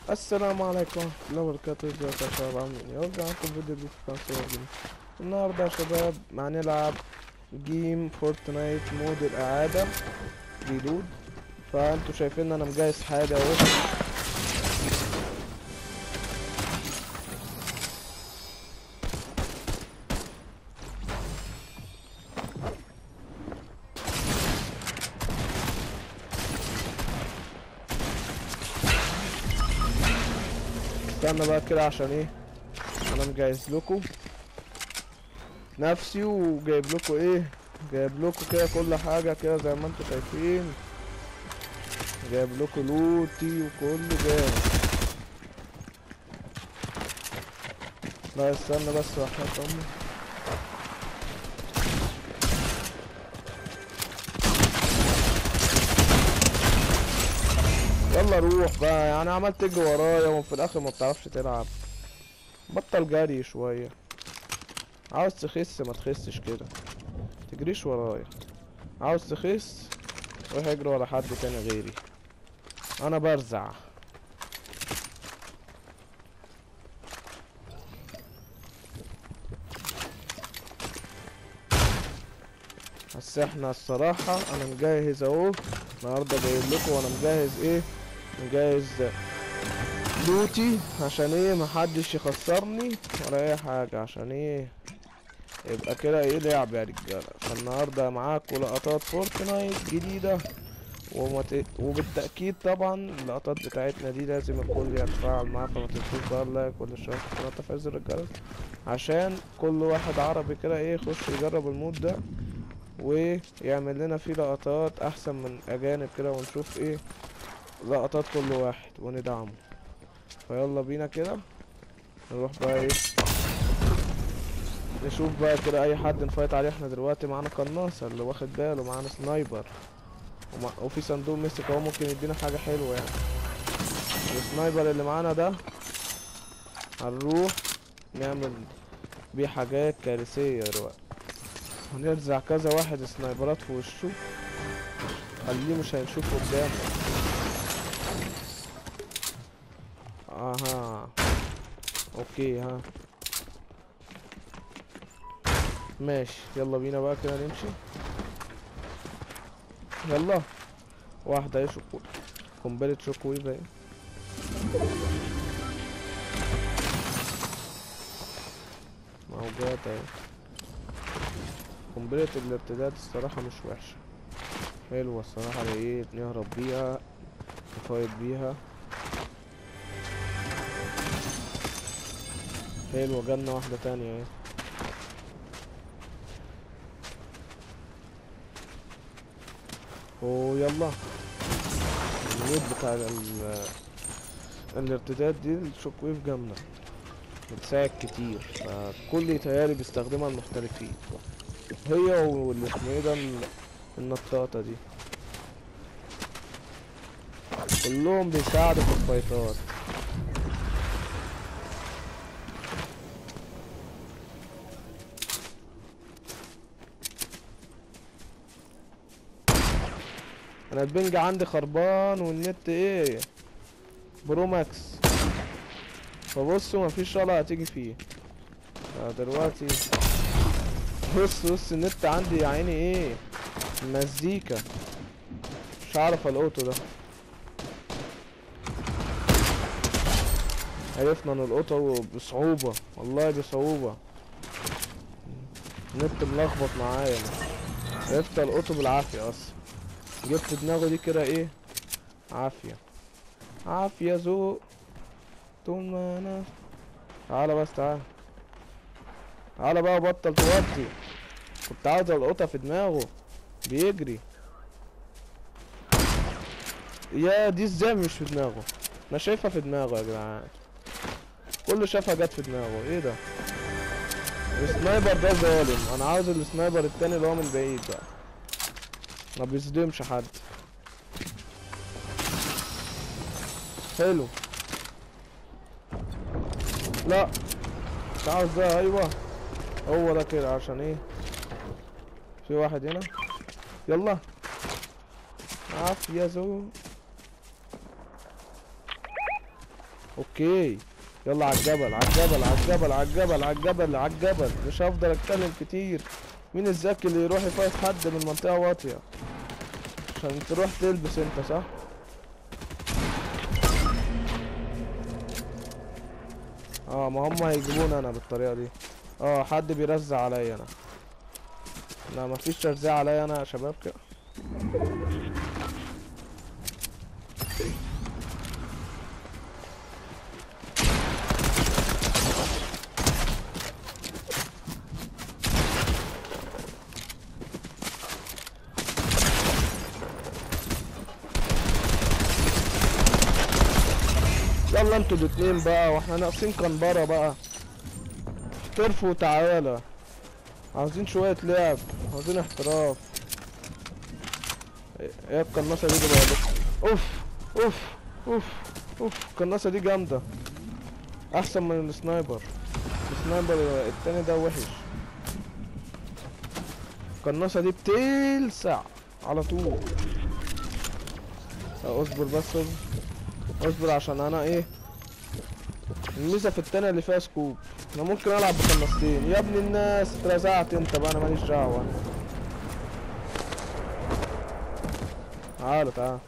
السلام عليكم ورحمة الله وبركاته ازيكم يا شباب عاملين ايه ارجع لكم فيديو جديد في قناة صور جديد النهاردة يا شباب هنلعب جيم فورتنايت مود الإعادة ريلود فانتوا شايفين انا مجهز حاجة اهو استنى بقى كده عشان ايه انا مجهز لكم نفسي وجايب لكم ايه جايب لكم كده كل حاجة كده زي ما انتوا شايفين جايب لكم لوتي وكله جاهز لا استنى بس وحياة امي يلا روح بقى يعني عمال تجري ورايا وفي الاخر ما بتعرفش تلعب بطل جري شوية عاوز تخس ما تخسش كده تجريش ورايا عاوز تخس روح اجري ورا حد تاني غيري انا برزع بس احنا الصراحة انا مجهز اهو النهاردة جايب لكم وانا مجهز ايه مجهز لوتي عشان ايه محدش يخسرني ولا اي حاجة عشان ايه يبقى كده ايه لعب يا رجالة فالنهاردة معاكم لقطات فورتنايت جديدة ومت... وبالتأكيد طبعا اللقطات بتاعتنا دي لازم الكل يتفاعل معاها فما تنسوش بقى اللايك والاشتراك في القناة تفعيل زر الجرس عشان كل واحد عربي كده ايه يخش يجرب المود ده ويعمل لنا فيه لقطات احسن من اجانب كده ونشوف ايه لقطات كل واحد وندعمه فيلا بينا كده نروح بقى ايه نشوف بقى كده اي حد نفايت عليه احنا دلوقتي معانا قناصة اللي واخد باله معانا سنايبر ومع... وفي صندوق مسك اهو ممكن يدينا حاجة حلوة يعني السنايبر اللي معانا ده هنروح نعمل بيه حاجات كارثية دلوقتي هنرزع كذا واحد سنايبرات في وشه خليه مش هيشوف قدامه اها اوكي ها ماشي يلا بينا بقى كده نمشي يلا واحدة ايه شوك قنبلة شوك ويف اهي موجات اهي قنبلة الارتداد الصراحة مش وحشة حلوة الصراحة ايه نهرب بيها نفايت بيها حلوة جالنا واحدة تانية اهي ويلا الويب بتاع ال الارتداد دي الشوك ويف جامدة بتساعد كتير فكل يتهيألي بيستخدمها المحترفين هي واللي اسمه ايه ده ال- النطاطة دي كلهم بيساعدوا في الفايتات انا البنج عندي خربان والنت ايه برو ماكس فبصوا مفيش شغلة هتيجي فيه فدلوقتي بص بص النت عندي يا عيني ايه مزيكا مش هعرف القطه ده عرفنا ان القطه بصعوبة والله بصعوبة النت ملخبط معايا عرفت القطه بالعافية اصلا جبت دماغه دي كده ايه عافية عافية ذوق طول ما انا تعالى بس تعالى تعالى بقى بطل توطي كنت عاوز القطة في دماغه بيجري يا دي ازاي مش في دماغه انا شايفها في دماغه يا جدعان كله شافها جت في دماغه ايه ده السنايبر ده ظالم انا عاوز السنايبر التاني اللي هو من بعيد بقى ما بيصدمش حد حلو لا مش عاوز ده ايوه هو ده كده عشان ايه في واحد هنا يلا عافية زو اوكي يلا على الجبل على الجبل على الجبل على الجبل على الجبل على الجبل مش هفضل اتكلم كتير مين الذكي اللي يروح يفايت حد من منطقة واطية عشان تروح تلبس انت صح اه ما هم هيجيبوني انا بالطريقة دي اه حد بيرزع عليا انا لا مفيش ترزيع عليا انا يا شباب كده يلا انتوا الاتنين بقى واحنا ناقصين كنبرة بقى احترفوا وتعالى عاوزين شوية لعب عاوزين احتراف ايه ايه القناصة دي اللي بقى اوف اوف اوف اوف القناصة دي جامدة احسن من السنايبر السنايبر التاني ده وحش القناصة دي بتلسع على طول اصبر بس اصبر اصبر عشان انا ايه الميزة في التانية اللي فيها سكوب انا ممكن العب بقناصتين يا ابن الناس اترزعت انت بقى انا ماليش دعوة تعالى تعالى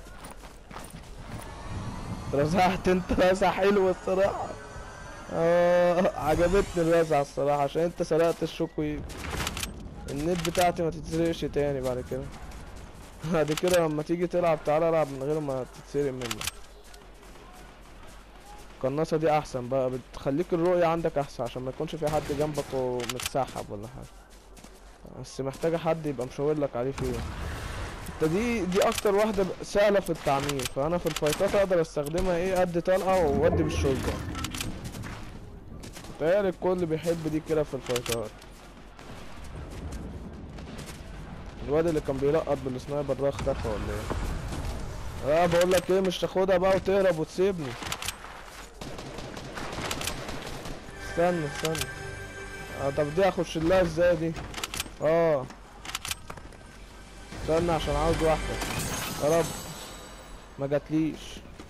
اترزعت انت رزع حلو الصراحة اه عجبتني الرزعة الصراحة عشان انت سرقت الشوك ويب النت بتاعتي ما تتسرقش تاني بعد كده بعد كده لما تيجي تلعب تعالى العب من غير ما تتسرق منك القناصة دي احسن بقى بتخليك الرؤية عندك احسن عشان ما يكونش في حد جنبك ومتسحب ولا حاجة بس محتاجة حد يبقى مشاور لك عليه فين انت دي دي اكتر واحدة ب- سهلة في التعمير فانا في الفايتات اقدر استخدمها ايه قد طلقة وودي بالشوطة متهيألي الكل بيحب دي كده في الفايتات الواد اللي كان بيلقط بالسنايبر ده اختفى ولا ايه اه بقول لك ايه مش تاخدها بقى وتهرب وتسيبني استنى استنى اه طب دي اخش لها ازاي دي اه استنى عشان عاوز واحدة يا رب ما جاتليش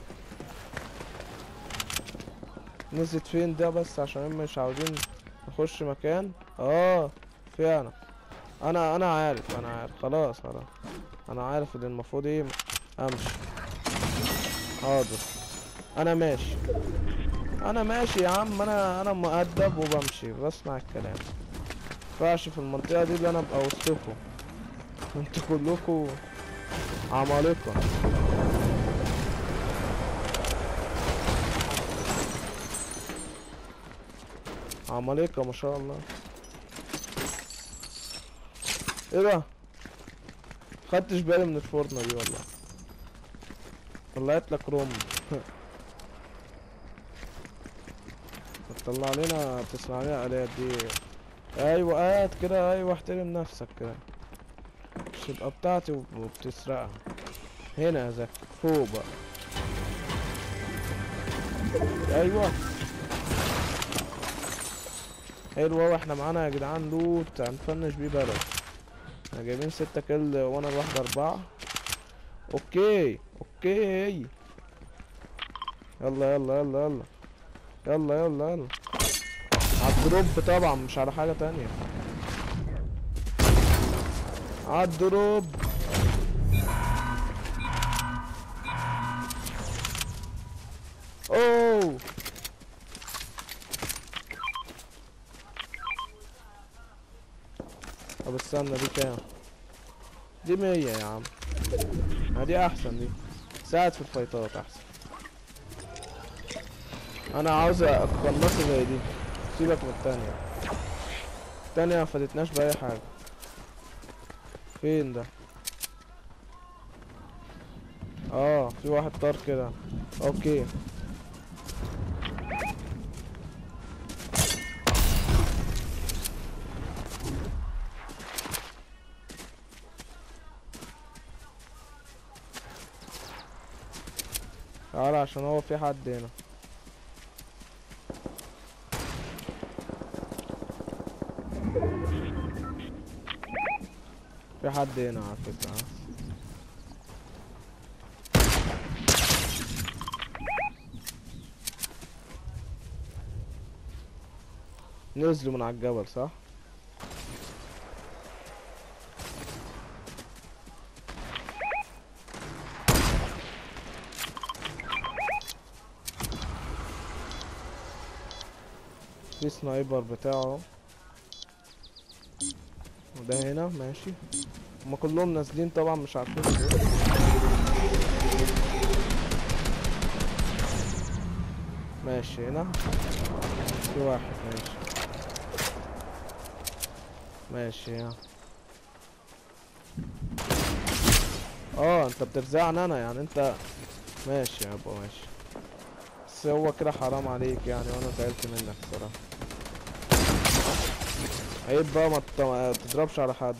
نزلت فين ده بس عشان هم مش عاوزين نخش مكان اه فعلا انا انا عارف انا عارف خلاص خلاص انا عارف ان المفروض ايه امشي حاضر انا ماشي انا ماشي يا عم انا انا مؤدب وبمشي بسمع الكلام مينفعش في المنطقة دي اللي انا ابقى وسطكم انتوا كلكم عمالقة عمالقة ما شاء الله ايه ده خدتش بالي من الفرنة دي والله طلعت لك روم طلع لنا بتسمع لنا الات دي ايوه قاعد كده ايوه احترم نفسك كده مش تبقى بتاعتي وب- وبتسرقها هنا يا زكي فوق بقى ايوه حلو اوي احنا معانا يا جدعان لوت هنفنش بيه بلد احنا جايبين ستة كل وانا الواحد اربعة اوكي اوكي يلا يلا يلا يلا يلا يلا يلا عالدروب طبعا مش على حاجة تانية عالدروب اوه طب استنى دي كام دي مية يا عم ما دي احسن دي ساعد في الفايتات احسن انا عاوز قناصة زي دي سيبك من التانية التانية ما فادتناش بأي حاجة فين ده اه في واحد طار كده اوكي تعالى عشان هو في حد هنا في حد هنا على فكرة ها. نزلوا من على الجبل صح في سنايبر بتاعه وده هنا ماشي هما كلهم نازلين طبعا مش عارفين ايه ماشي هنا في واحد ماشي ماشي ها اه انت بترزعني انا يعني انت ماشي يا ابو ماشي بس هو كده حرام عليك يعني وانا زعلت منك الصراحة عيب بقى ما تط- ما تضربش على حد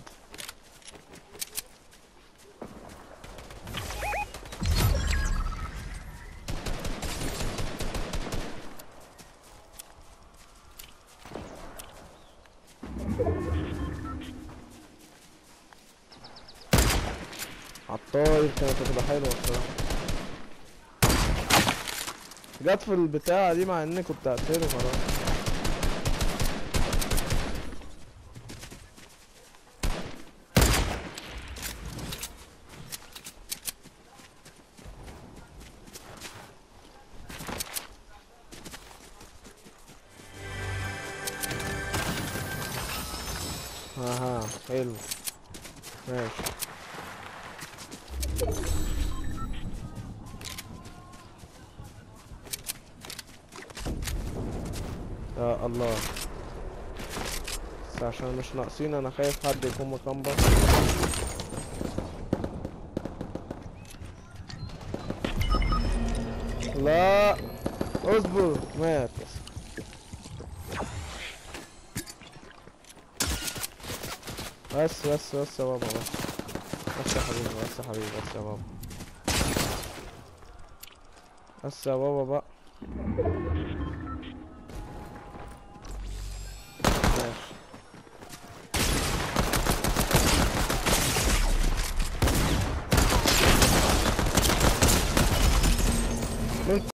عالطاير كانت هتبقى حلوة الصراحة جت في البتاعة دي مع اني كنت هقتله خلاص اها حلو ماشي يا الله بس عشان مش ناقصين انا خايف حد يكون مكمبر لا اصبر مات بس بس بس يا بابا بس بس يا حبيبي بس يا حبيبي بس يا بابا بس يا بابا بقى